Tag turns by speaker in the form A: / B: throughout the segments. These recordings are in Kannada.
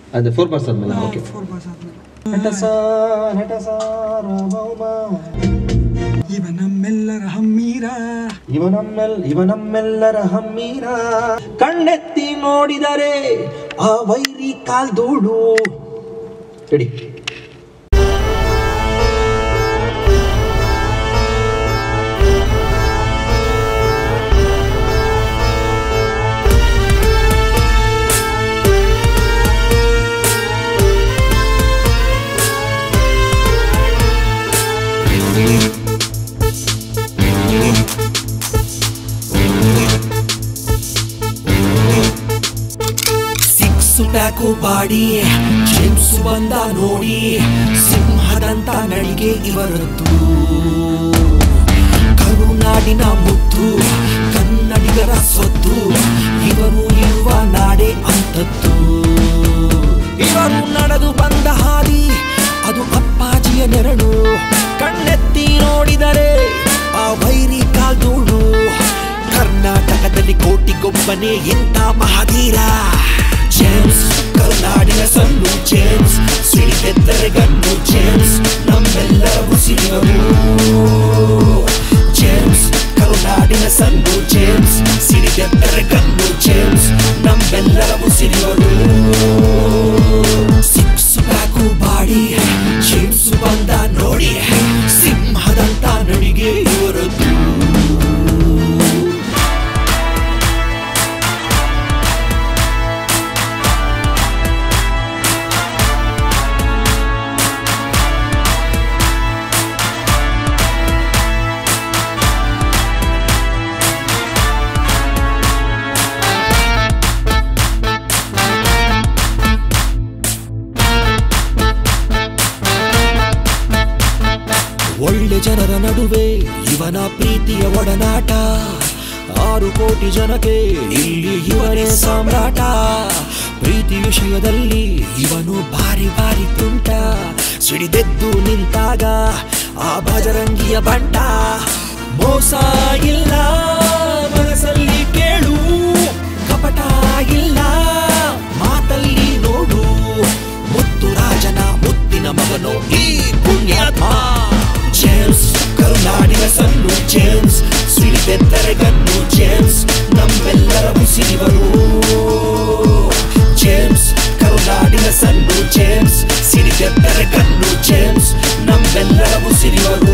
A: ಅದೇ ಫೋರ್ ಬಾರ್ಸ್ ಆದ್ಮೇಲೆ ಓಕೆ
B: ಫೋರ್ ಬಾಸ್ ಆದ್ಮೇಲೆ
A: ನಟಸ ನಟಸ ರಾಮೌಮ.
B: ಇವ ನಮ್ಮೆಲ್ಲರ ಹಮ್ಮೀರ
A: ಇವ ನಮ್ಮೆಲ್ ಇವ ನಮ್ಮೆಲ್ಲರ ಹಮ್ಮೀರ ಕಣ್ಣೆತ್ತಿ ನೋಡಿದರೆ ಆ ವೈರಿ ಕಾಲ್ದೋಡು ready
C: six pack body James ಬಂದ ನೋಡಿ ಸಿಂಹದಂತ ನಡಿಗೆ ಇವರದ್ದು ಕರುನಾಡಿನ ಮುದ್ದು ಕನ್ನಡಿಗರ ಸೊತ್ತು ಇವರು ಇರುವ ನಾಡೆ ಅಂತದ್ದು ಇವರು ನಡೆದು ಬಂದ ಹಾದಿ ಅದು ಅಪ್ಪಾಜಿಯ ನೆರಳು ಕಣ್ಣೆತ್ತಿ ನೋಡಿದರೆ ಆ ವೈರಿ ಕಾಲ್ದೋಳು ಕರ್ನಾಟಕದಲ್ಲಿ ಕೋಟಿಗೊಬ್ಬನೇ ಇಂಥ ಮಹಧೀರ ಜೇಮ್ಸ್ ಕರುನಾಡಿನ ಸಣ್ಣ ಜೇಮ್ಸ್ ಸಿಡಿದೆತ್ತರೆ ಗಂಡು ಜೇಮ್ಸ್ ನಮ್ಮೆಲ್ಲರ ಉಸಿರಿವರು ಜೇಮ್ಸ್ ಕರುನಾಡಿನ ಸಣ್ಣ ಜೇಮ್ಸ್ ಸಿಡಿದೆತ್ತರೆ ಗಂಡು ಜೇಮ್ಸ್ ನಮ್ಮೆಲ್ಲರ ಉಸಿರಿವರು ಸಿಕ್ಸ್ ಪ್ಯಾಕು ಬಾಡಿ ಜೇಮ್ಸ್ ಬಂದ ನೋಡಿ ಸಿಂಹದಂತ ನಡಿಗೆ ಇವರದ್ದು ಒಳ್ಳೆ ಜನರ ನಡುವೆ ಇವನ ಪ್ರೀತಿಯ ಒಡನಾಟ ಆರು ಕೋಟಿ ಜನಕ್ಕೆ ಇಲ್ಲಿ ಇವನೇ ಸಾಮ್ರಾಟ ಪ್ರೀತಿ ವಿಷಯದಲ್ಲಿ ಇವನು ಭಾರಿ ಭಾರಿ ತುಂಟ ಸಿಡಿದೆದ್ದು ನಿಂತಾಗ ಆ ಬಜರಂಗಿಯ ಬಂಟ ಮೋಸ ಇಲ್ಲ ಮನಸ್ಸಲ್ಲಿ ಕೇಳು ಕಪಟ ಇಲ್ಲ ಮಾತಲ್ಲಿ ನೋಡು ಮುತ್ತು ರಾಜನ ಮುತ್ತಿನ ಮಗನು ಈ ಪುಣ್ಯಾತ್ಮ ಜೇಮ್ಸ್ ಕರುನಾಡಿನ ಸಣ್ಣ ಜೇಮ್ಸ್ ಸಿಡಿದೆತ್ತರೆ ಗನ್ನು ಜೇಮ್ಸ್ ನಮ್ಮೆಲ್ಲರ ಉಸಿರಿವರು ಜೇಮ್ಸ್ ಕರುನಾಡಿನ ಸಣ್ಣ ಜೇಮ್ಸ್ ಸಿಡಿದೆತ್ತರೆ ಗನ್ನು ಜೇಮ್ಸ್ ನಮ್ಮೆಲ್ಲರ ಉಸಿರಿವರು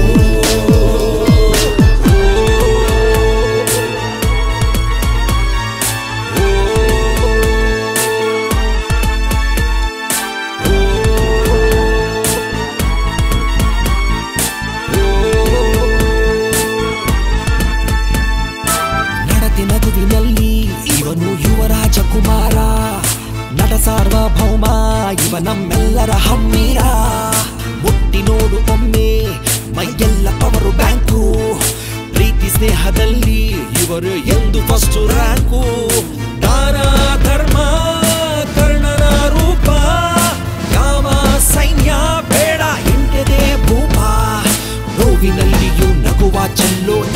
C: ನಡತೆ ನಗುವಿನಲ್ಲಿ ಇವನು ಯುವರಾಜ ಕುಮಾರ ನಟ ಸಾರ್ವಭೌಮ ಇವ ನಮ್ಮೆಲ್ಲರ ಹಮ್ಮೀರ ಮುಟ್ಟಿ ನೋಡು ಒಮ್ಮೆ ಮೈಯೆಲ್ಲ ಪವರು ಬ್ಯಾಂಕು ಪ್ರೀತಿ ಸ್ನೇಹದಲ್ಲಿ ಇವರು ಎಂದು ಫಸ್ಟ್ ರ್ಯಾಂಕು ದಾನ ಧರ್ಮ ಕರ್ಣನ ರೂಪ ಯಾವ ಸೈನ್ಯ ಬೇಡ ಇಂಟದೆ ಭೂಪ ನೋವಿನಲ್ಲಿಯೂ ನಗುವ ಚೆಲ್ಲೋ